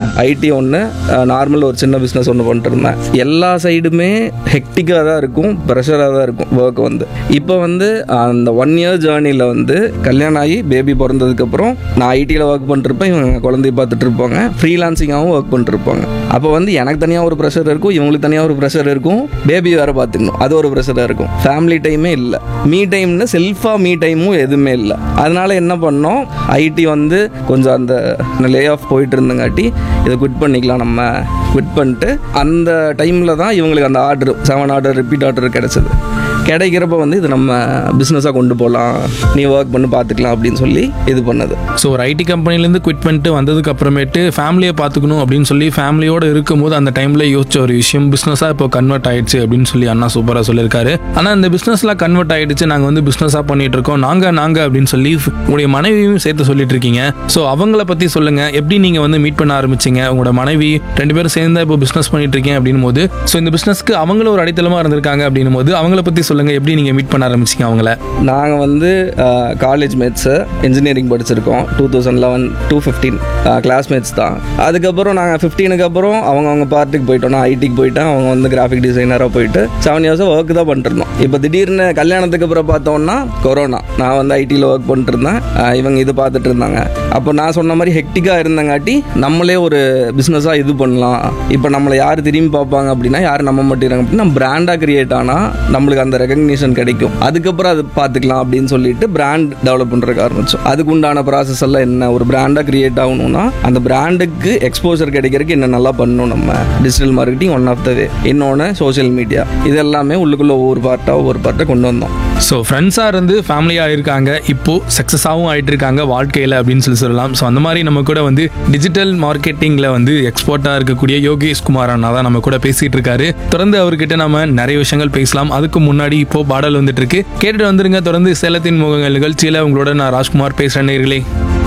ID ஒன்று normal ஒரு சின்ன பிஸ்னஸ் ஒன்று பண்ணிட்டு இருந்தேன் எல்லா சைடுமே ஹெக்டிக்காக தான் இருக்கும் ப்ரெஷராக தான் இருக்கும் ஒர்க் வந்து இப்போ வந்து அந்த ஒன் இயர் ஜேர்னியில் வந்து கல்யாணம் ஆகி பேபி பிறந்ததுக்கப்புறம் நான் ஐடியில் ஒர்க் பண்ணிருப்பேன் இவங்க குழந்தைய பார்த்துட்டு இருப்பாங்க ஃப்ரீலான்சிங்காகவும் ஒர்க் பண்ணிருப்பாங்க அப்போ வந்து எனக்கு தனியாக ஒரு ப்ரெஷர் இருக்கும் இவங்களுக்கு தனியாக ஒரு ப்ரெஷர் இருக்கும் பேபி வேறு பார்த்துக்கணும் அது ஒரு ப்ரெஷராக இருக்கும் ஃபேமிலி டைமே இல்லை மீ டைம்னு செல்ஃபாக மீ டைமும் எதுவுமே இல்லை அதனால என்ன பண்ணோம் ஐடி வந்து கொஞ்சம் அந்த லே ஆஃப் போயிட்டு இருந்தங்காட்டி இதை குவிட் பண்ணிக்கலாம் நம்ம குவிட் பண்ணிட்டு அந்த டைமில் தான் இவங்களுக்கு அந்த order seven order repeat order கிடச்சிது கிடைக்கிறப்ப வந்து இது நம்ம பிஸ்னஸாக கொண்டு போகலாம் நீ ஒர்க் பண்ணி பார்த்துக்கலாம் அப்படின்னு சொல்லி இது பண்ணது ஸோ ஒரு ஐடி கம்பெனிலேருந்து குவிட் பண்ணிட்டு வந்ததுக்கு அப்புறமேட்டு ஃபேமிலியை பார்த்துக்கணும் அப்படின்னு சொல்லி ஃபேமிலியோடு இருக்கும்போது அந்த டைமில் யோசிச்ச ஒரு விஷயம் பிஸ்னஸாக இப்போ கன்வெர்ட் ஆயிடுச்சு அப்படின்னு சொல்லி அண்ணா சூப்பராக சொல்லியிருக்காரு ஆனால் இந்த பிஸ்னஸ்லாம் கன்வெர்ட் ஆயிடுச்சு நாங்கள் வந்து பிஸ்னஸாக பண்ணிட்டு இருக்கோம் நாங்கள் நாங்கள் அப்படின்னு சொல்லி உங்களுடைய மனைவியும் சேர்த்து சொல்லிட்டு இருக்கீங்க ஸோ அவங்கள பற்றி சொல்லுங்க எப்படி நீங்கள் வந்து மீட் பண்ண ஆரம்பிச்சீங்க உங்களோட மனைவி ரெண்டு பேரும் சேர்ந்து இப்போ பிஸ்னஸ் பண்ணிட்டு இருக்கீங்க அப்படின்னும் போது ஸோ இந்த பிஸ்னஸ்க்கு அவங்களும் ஒரு அடித்தளமாக இருந்திருக்காங்க அப்படின்னும் போது அவங்கள பற்றி சொல்லுங்க எப்படி நீங்கள் மீட் பண்ண ஆரம்பிச்சீங்க அவங்கள நாங்கள் வந்து காலேஜ் மேட்ஸு இன்ஜினியரிங் படிச்சிருக்கோம் two thousand eleven to fifteen classmates தான் அதுக்கப்புறம் நாங்கள் ஃபிஃப்டீனுக்கு அப்புறம் அவங்க அவங்க பார்ட்டிக்கு போயிட்டோம் நான் ஐடிக்கு போயிட்டேன் அவங்க வந்து கிராஃபிக் டிசைனராக போயிட்டு செவன் இயர்ஸாக ஒர்க் தான் பண்ணிட்டு இருந்தோம் இப்போ திடீர்னு கல்யாணத்துக்கு அப்புறம் பார்த்தோம்னா கொரோனா நான் வந்து ஐடியில் ஒர்க் பண்ணிட்டு இருந்தேன் அஹ் இவங்க இது பார்த்துட்டு இருந்தாங்க அப்போ நான் சொன்ன மாதிரி ஹெக்டிக்காக இருந்தங்காட்டி நம்மளே ஒரு பிஸ்னஸாக இது பண்ணலாம் இப்போ நம்மளை யார் திரும்பி பார்ப்பாங்க அப்படின்னா யார் நம்ப மாட்டேங்கிறாங்க அப்படின்னா பிராண்டாக கிரியேட் ஆனால் நம்மளுக்கு அந்த ரெகக்னிஷன் கிடைக்கும் அதுக்கப்புறம் அது பார்த்துக்கலாம் அப்படின்னு சொல்லிட்டு பிராண்ட் டெவலப் பண்ணுறதுக்கு ஆரம்பிச்சோம் அதுக்கு உண்டான ப்ராசஸ் எல்லாம் என்ன ஒரு பிராண்டாக கிரியேட் ஆகணும்னா அந்த பிராண்டுக்கு எக்ஸ்போசர் கிடைக்கிறதுக்கு என்ன நல்லா பண்ணணும் நம்ம digital marketing one of the way இன்னொன்று சோஷியல் மீடியா இது எல்லாமே உள்ளுக்குள்ள ஒவ்வொரு பார்ட்டாக ஒவ்வொரு பார்ட்டை கொண்டு வந்தோம் ஸோ ஃப்ரெண்ட்ஸாக இருந்து ஃபேமிலியாக இருக்காங்க இப்போ சக்ஸஸாகவும் ஆயிட்டு இருக்காங்க வாழ்க்கையில் அப்படின்னு சொல்லி சொல்லலாம் ஸோ அந்த மாதிரி நம்ம கூட வந்து டிஜிட்டல் மார்க்கெட்டிங்கில் வந்து எக்ஸ்போர்ட்டாக இருக்கக்கூடிய யோகேஷ் குமார் அண்ணா தான் நம்ம கூட பேசிட்டு இருக்காரு தொடர்ந்து அவர்கிட்ட நம்ம நிறைய விஷயங்கள் பேசலாம் அதுக்கு முன்னாடி இப்போ பாடல் வந்துட்டு இருக்கு கேட்டுட்டு வந்துருங்க தொடர்ந்து சேலத்தின் முகங்கள் நிகழ்ச்சியில் உங்களோட நான் ராஜ்குமார் பேசுகிறேன் நேயர்களே